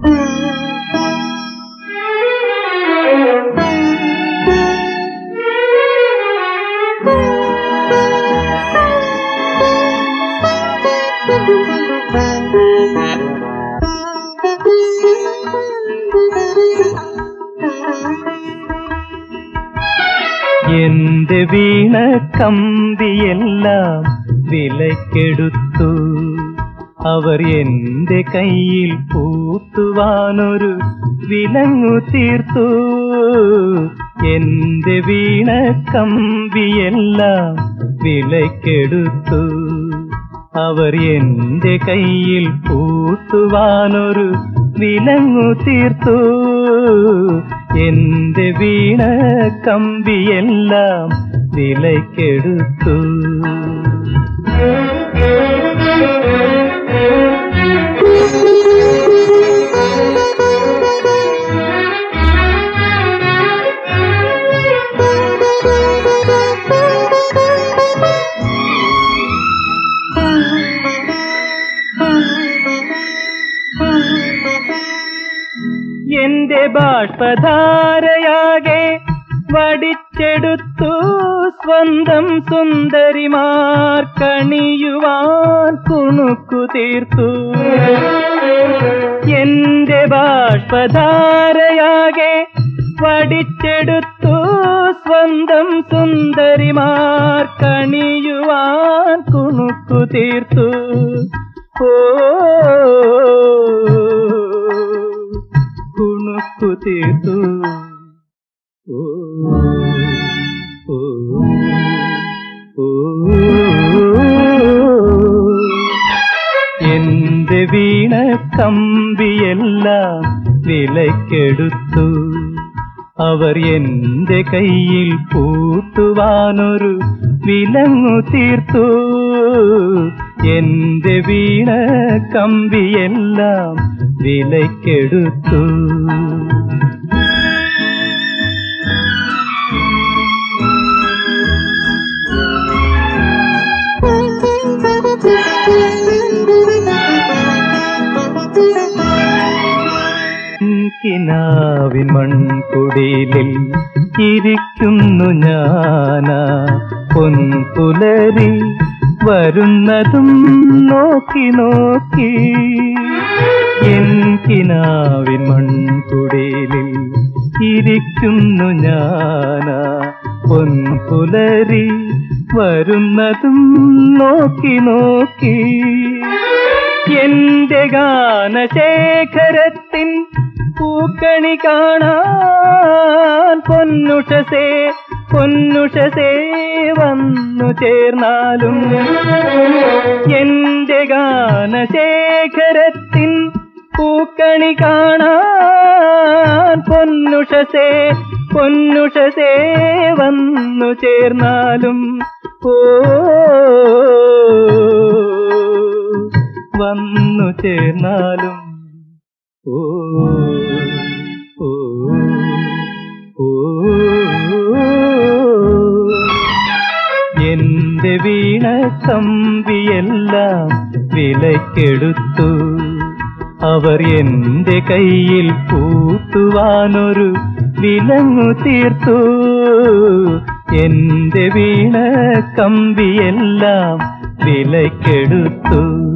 എന്റെ വീണ കമ്പിയെല്ലാം വിലക്കെടുത്തു അവർ എന്റെ കയ്യിൽ പൂത്തുവാനൊരു വിലങ്ങു തീർത്തു എന്റെ വീണ കമ്പിയെല്ലാം വിലക്കെടുത്തു അവർ എന്റെ കയ്യിൽ പൂത്തുവാനൊരു വിലങ്ങു തീർത്തു എന്റെ വീണ കമ്പിയെല്ലാം വിലക്കെടുത്തു എന്റെ ബാഷ്പധാരയാകെ വടിച്ചെടുത്തു സ്വന്തം സുന്ദരിമാർ കണിയുവാൻ കുണുക്കു തീർത്തു എന്റെ ബാഷ്പധാരയാകെ വടിച്ചെടുത്തു സ്വന്തം സുന്ദരിമാർ കണിയുവാൻ കുണുക്കു തീർത്തു ഓ കുണുക്കു തീർത്തു ഓ ഓ ഓ എന്റെ വീണ കമ്പിയെല്ലാം വിലക്കെടുത്തു അവർ എന്റെ കയ്യിൽ പൂട്ടുവാനൊരു വിലങ്ങു തീർത്തു എന്റെ വീണ കമ്പിയെല്ലാം വിലക്കെടുത്തു കിനാവിൻ മൺകുടിലിൽ ഇരിക്കുന്നു ഞാനാ പൊൻപുലരി വരുന്നതും നോക്കി നോക്കി എൻ കിനാവിൻ മൺകുടിലിൽ ഇരിക്കുന്നു ഞാനാ പൊൻപുലരി വരുന്നതും നോക്കി നോക്കി എന്റെ ഗാനശേഖരത്തിൻ പൂക്കണി കാണാൻ പൊന്നുഷസേ പൊന്നുഷസേ വന്നു ചേർന്നാലും എന്റെ ഗാനശേഖരത്തിൻ പൂക്കണി കാണാൻ പൊന്നുഷസേ പൊന്നുഷസേ വന്നു ചേർന്നാലും ഓ വന്നു ചേർന്നാലും ഓ ഓ ഓ എന്റെ വീണ കമ്പിയെല്ലാം വിലക്കെടുത്തു അവർ എന്റെ കയ്യിൽ പൂട്ടുവാനൊരു വിലങ്ങു തീർത്തു എന്റെ വീണ കമ്പിയെല്ലാം വിലക്കെടുത്തു